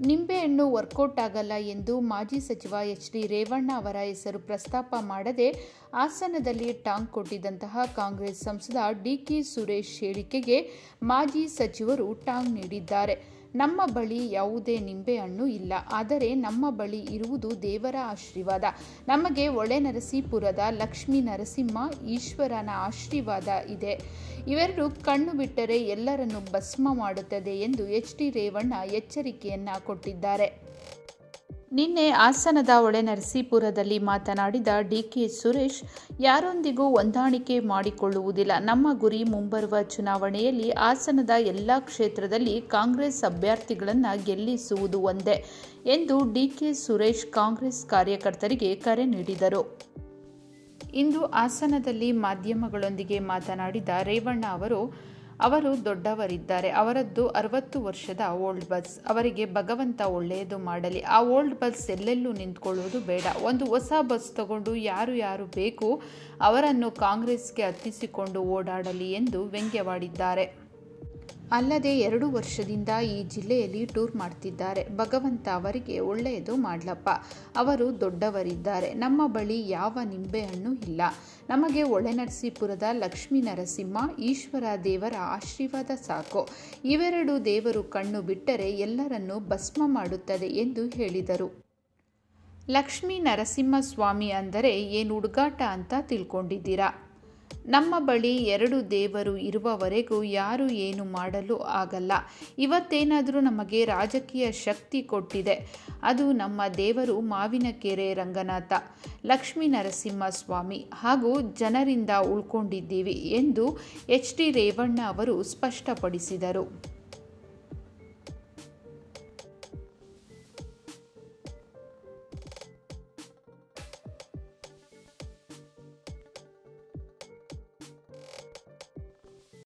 ನಿಂಬೆಹಣ್ಣು ವರ್ಕೌಟ್ ಆಗಲ್ಲ ಎಂದು ಮಾಜಿ ಸಚಿವ ಎಚ್ ಡಿ ರೇವಣ್ಣ ಅವರ ಹೆಸರು ಪ್ರಸ್ತಾಪ ಮಾಡದೆ ಹಾಸನದಲ್ಲಿ ಟಾಂಗ್ ಕೊಟ್ಟಿದ್ದಂತಹ ಕಾಂಗ್ರೆಸ್ ಸಂಸದ ಡಿಕೆ ಸುರೇಶ್ ಹೇಳಿಕೆಗೆ ಮಾಜಿ ಸಚಿವರು ಟಾಂಗ್ ನೀಡಿದ್ದಾರೆ ನಮ್ಮ ಬಳಿ ಯಾವುದೇ ನಿಂಬೆಹಣ್ಣು ಇಲ್ಲ ಆದರೆ ನಮ್ಮ ಬಳಿ ಇರುವುದು ದೇವರ ಆಶೀರ್ವಾದ ನಮಗೆ ಒಳೆನರಸೀಪುರದ ಲಕ್ಷ್ಮೀ ನರಸಿಂಹ ಈಶ್ವರನ ಆಶೀರ್ವಾದ ಇದೆ ಇವೆರಡು ಕಣ್ಣು ಬಿಟ್ಟರೆ ಎಲ್ಲರನ್ನು ಭಸ್ಮ ಮಾಡುತ್ತದೆ ಎಂದು ಎಚ್ ಡಿ ರೇವಣ್ಣ ಎಚ್ಚರಿಕೆಯನ್ನ ಕೊಟ್ಟಿದ್ದಾರೆ ನಿನ್ನೆ ಹಾಸನದ ಒಳೆನರಸೀಪುರದಲ್ಲಿ ಮಾತನಾಡಿದ ಡಿಕೆ ಸುರೇಶ್ ಯಾರೊಂದಿಗೂ ಹೊಂದಾಣಿಕೆ ಮಾಡಿಕೊಳ್ಳುವುದಿಲ್ಲ ನಮ್ಮ ಗುರಿ ಮುಂಬರುವ ಚುನಾವಣೆಯಲ್ಲಿ ಹಾಸನದ ಎಲ್ಲ ಕ್ಷೇತ್ರದಲ್ಲಿ ಕಾಂಗ್ರೆಸ್ ಅಭ್ಯರ್ಥಿಗಳನ್ನು ಗೆಲ್ಲಿಸುವುದು ಒಂದೇ ಎಂದು ಡಿಕೆ ಸುರೇಶ್ ಕಾಂಗ್ರೆಸ್ ಕಾರ್ಯಕರ್ತರಿಗೆ ಕರೆ ನೀಡಿದರು ಇಂದು ಹಾಸನದಲ್ಲಿ ಮಾಧ್ಯಮಗಳೊಂದಿಗೆ ಮಾತನಾಡಿದ ರೇವಣ್ಣ ಅವರು ಅವರು ದೊಡ್ಡವರಿದ್ದಾರೆ ಅವರದ್ದು ಅರವತ್ತು ವರ್ಷದ ಓಲ್ಡ್ ಬಸ್ ಅವರಿಗೆ ಭಗವಂತ ಒಳ್ಳೆಯದು ಮಾಡಲಿ ಆ ಓಲ್ಡ್ ಬಸ್ ಎಲ್ಲೆಲ್ಲೂ ನಿಂತ್ಕೊಳ್ಳುವುದು ಬೇಡ ಒಂದು ಹೊಸ ಬಸ್ ತಗೊಂಡು ಯಾರು ಯಾರು ಬೇಕು ಅವರನ್ನು ಕಾಂಗ್ರೆಸ್ಗೆ ಹತ್ತಿಸಿಕೊಂಡು ಓಡಾಡಲಿ ಎಂದು ವ್ಯಂಗ್ಯವಾಡಿದ್ದಾರೆ ಅಲ್ಲದೆ ಎರಡು ವರ್ಷದಿಂದ ಈ ಜಿಲ್ಲೆಯಲ್ಲಿ ಟೂರ್ ಮಾಡ್ತಿದ್ದಾರೆ ಭಗವಂತ ಅವರಿಗೆ ಒಳ್ಳೆಯದು ಮಾಡ್ಲಪ್ಪ ಅವರು ದೊಡ್ಡವರಿದ್ದಾರೆ ನಮ್ಮ ಬಳಿ ಯಾವ ನಿಂಬೆಹಣ್ಣು ಇಲ್ಲ ನಮಗೆ ಒಳೆನರಸೀಪುರದ ಲಕ್ಷ್ಮೀ ನರಸಿಂಹ ಈಶ್ವರ ದೇವರ ಆಶೀರ್ವಾದ ಸಾಕು ಇವೆರಡು ದೇವರು ಕಣ್ಣು ಬಿಟ್ಟರೆ ಎಲ್ಲರನ್ನೂ ಭಸ್ಮ ಮಾಡುತ್ತದೆ ಎಂದು ಹೇಳಿದರು ಲಕ್ಷ್ಮೀ ನರಸಿಂಹಸ್ವಾಮಿ ಅಂದರೆ ಏನು ಹುಡುಗಾಟ ಅಂತ ತಿಳ್ಕೊಂಡಿದ್ದೀರಾ ನಮ್ಮ ಬಳಿ ಎರಡು ದೇವರು ಇರುವವರೆಗೂ ಯಾರು ಏನು ಮಾಡಲು ಆಗಲ್ಲ ಇವತ್ತೇನಾದರೂ ನಮಗೆ ರಾಜಕೀಯ ಶಕ್ತಿ ಕೊಟ್ಟಿದೆ ಅದು ನಮ್ಮ ದೇವರು ಮಾವಿನಕೆರೆ ರಂಗನಾಥ ಲಕ್ಷ್ಮೀ ನರಸಿಂಹಸ್ವಾಮಿ ಹಾಗೂ ಜನರಿಂದ ಉಳ್ಕೊಂಡಿದ್ದೀವಿ ಎಂದು ಎಚ್ ಡಿ ರೇವಣ್ಣ ಅವರು ಸ್ಪಷ್ಟಪಡಿಸಿದರು